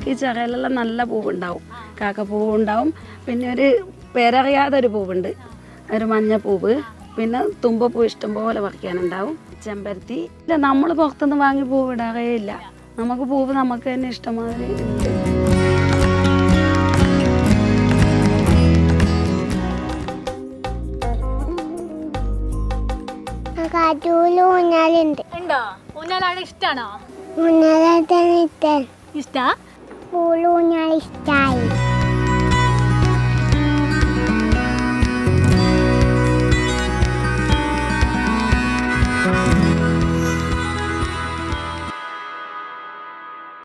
ഈ ചിറയിലെല്ലാം നല്ല പൂവുണ്ടാവും കാക്കപ്പൂവ് ഉണ്ടാവും പിന്നെ ഒരു പേരറിയാതെ ഒരു പൂവുണ്ട് ഒരു മഞ്ഞപ്പൂവ് പിന്നെ തുമ്പപ്പൂ ഇഷ്ടംപോലെ പറിക്കാനുണ്ടാവും ചെമ്പരത്തി ഇല്ല നമ്മൾ പുറത്തുനിന്ന് വാങ്ങി പൂവ് ഇടാറേ ഇല്ല നമുക്ക് പൂവ് നമുക്ക് തന്നെ ഇഷ്ടമാതിരി ഉണ്ട് കാറ്റൂല് ഊഞ്ഞാലുണ്ട് ഉണ്ടോ ഊഞ്ഞാലാണ് ഇഷ്ടാണോ ഊഞ്ഞാലായിട്ട് ഇഷ്ടം ഇഷ്ടാ പൂള് ഊഞ്ഞാൽ ഇഷ്ടായി